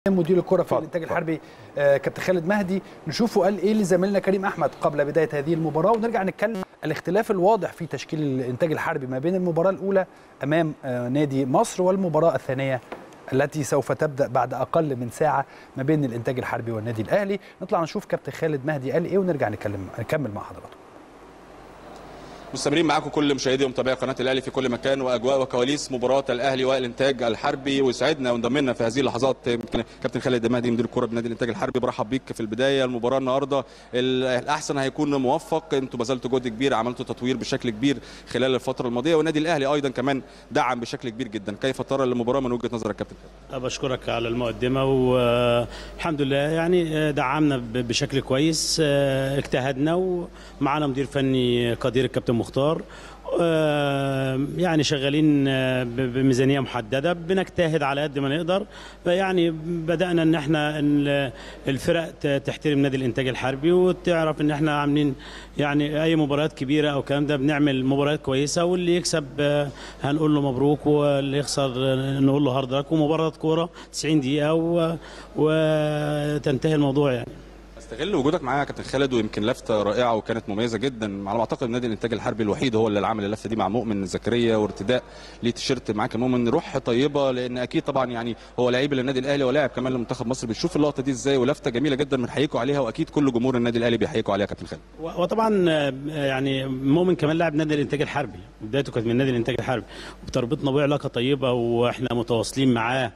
مدير الكره في اتفضل، الانتاج الحربي آه، كابتن خالد مهدي نشوفه قال ايه لزميلنا كريم احمد قبل بدايه هذه المباراه ونرجع نتكلم الاختلاف الواضح في تشكيل الانتاج الحربي ما بين المباراه الاولى امام آه، نادي مصر والمباراه الثانيه التي سوف تبدا بعد اقل من ساعه ما بين الانتاج الحربي والنادي الاهلي نطلع نشوف كابتن خالد مهدي قال ايه ونرجع نتكلم نكمل مع حضراتكم مستمرين معاكم كل مشاهدي ومتابعي قناه الاهلي في كل مكان واجواء وكواليس مباراه الاهلي والانتاج الحربي ويسعدنا وانضم لنا في هذه اللحظات يمكن كابتن خالد مهدي مدير الكره بنادي الانتاج الحربي برحب بيك في البدايه المباراه النهارده ال- الاحسن هيكون موفق انتوا بذلتوا جهد كبير عملتوا تطوير بشكل كبير خلال الفتره الماضيه والنادي الاهلي ايضا كمان دعم بشكل كبير جدا كيف ترى المباراه من وجهه نظرك كابتن بشكرك على المقدمة والحمد لله يعني دعمنا ب- بشكل كويس اجتهدنا ومعنا مدير فني قدير الكابتن مختار يعني شغالين ب- بميزانية محددة بنجتهد على قد ما نقدر يعني بدأنا ان احنا إن الفرق ت- تحترم نادي الانتاج الحربي وتعرف ان احنا عاملين يعني اي مباريات كبيرة او الكلام ده بنعمل مباريات كويسة واللي يكسب هنقول له مبروك واللي يخسر نقول له هارد لك ومباراة كورة 90 دقيقة و... وتنتهي الموضوع يعني استغل وجودك معايا يا كابتن خالد ويمكن لفته رائعه وكانت مميزه جدا على ما اعتقد نادي الانتاج الحربي الوحيد هو اللي عمل اللفته دي مع مؤمن زكريا وارتداء ليه تيشيرت معاك يا مؤمن روح طيبه لان اكيد طبعا يعني هو لعيب للنادي الاهلي ولاعب كمان لمنتخب مصر بتشوف اللقطه دي ازاي ولفته جميله جدا بنحييكوا عليها واكيد كل جمهور النادي الاهلي بيحييكوا عليها يا كابتن خالد و- وطبعا آه، يعني مؤمن كمان لاعب نادي الانتاج الحربي بدايته كانت من نادي الانتاج الحربي وبتربطنا بيه علاقه طيبه واحنا متواصلين معاه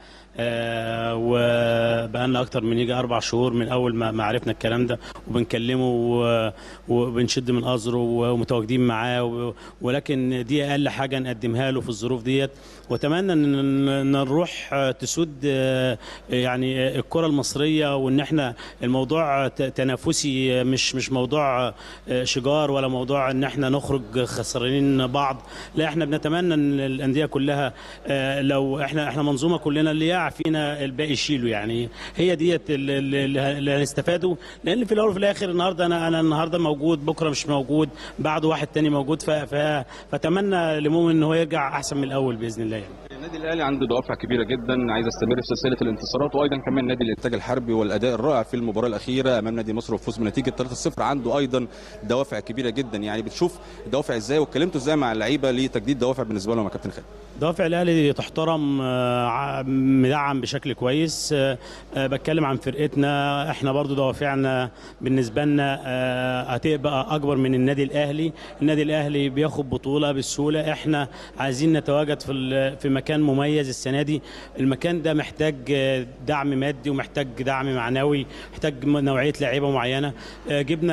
آه، وبقالنا اكتر من يجي اربع شهور من اول ما ما عرفنا الكلام ده وبنكلمه و- وبنشد من ازره ومتواجدين معاه و- ولكن دي اقل حاجه نقدمها له في الظروف ديت واتمنى ان إن- إن نروح آه، تسود آه، يعني آه، الكره المصريه وان احنا الموضوع ت- تنافسي آه، مش مش موضوع آه، شجار ولا موضوع ان احنا نخرج خسرانين بعض لا احنا بنتمنى ان الانديه كلها آه، لو احنا احنا منظومه كلنا اللي يقع فينا الباقي يشيله يعني هي ديت اللي- اللي اللي هنستفاده لان في الاول وفي الاخر النهارده انا انا النهارده موجود بكره مش موجود بعده واحد تاني موجود ف- ف- فاتمنى لمؤمن ان هو يرجع احسن من الاول باذن الله يعني. النادي الاهلي عنده دوافع كبيره جدا عايز يستمر في سلسله الانتصارات وايضا كمان نادي الانتاج الحربي والاداء الرائع في المباراه الاخيره امام نادي مصر والفوز بنتيجه 3-0 عنده ايضا دوافع كبيره جدا يعني بتشوف الدوافع ازاي واتكلمتوا ازاي مع اللعيبه لتجديد دوافع بالنسبه لهم يا كابتن خالد دوافع الاهلي تحترم آه، ع- مدعم بشكل كويس آه، آه، بتكلم عن فرقتنا احنا برضو دوافعنا بالنسبه لنا آه، هتبقى اكبر من النادي الاهلي النادي الاهلي بياخد بطوله بسهوله احنا عايزين نتواجد في ال- في مكان مميز السنه دي المكان ده محتاج آه، دعم مادي ومحتاج دعم معنوي محتاج م- نوعيه لعيبه معينه آه، جبنا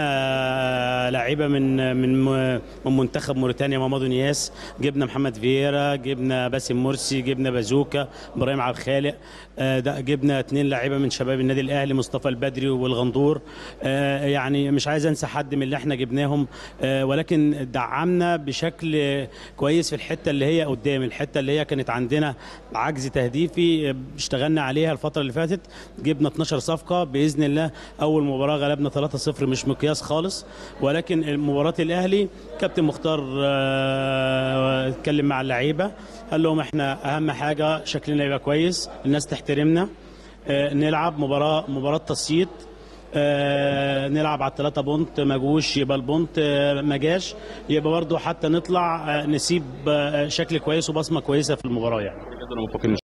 آه، لعيبه من من م- من منتخب موريتانيا مامادو نياس جبنا محمد فييرا جبنا باسم مرسي جبنا بازوكا ابراهيم عبد الخالق آه، ده جبنا اثنين لعيبه من شباب النادي الاهلي مصطفى البدري والغندور آه، يعني مش عايز انسى حد من اللي احنا جبناهم آه، ولكن دعمنا بشكل كويس في الحته اللي هي قدام الحته اللي هي كانت عندنا عجز تهديفي آه، اشتغلنا عليها الفتره اللي فاتت جبنا 12 صفقه باذن الله اول مباراه غلبنا 3-0 مش مقياس خالص ولكن مباراه الاهلي كابتن مختار آه، اتكلم مع اللعيبه قال لهم احنا اهم حاجه شكلنا يبقى كويس الناس تحترمنا آه، نلعب مباراه مباراه تصيد آه، نلعب على الثلاثة بونت ما جوش يبقى البونت آه، ما جاش يبقى برضه حتى نطلع آه، نسيب آه، شكل كويس وبصمة كويسة في المباراة يعني جدا وموفقين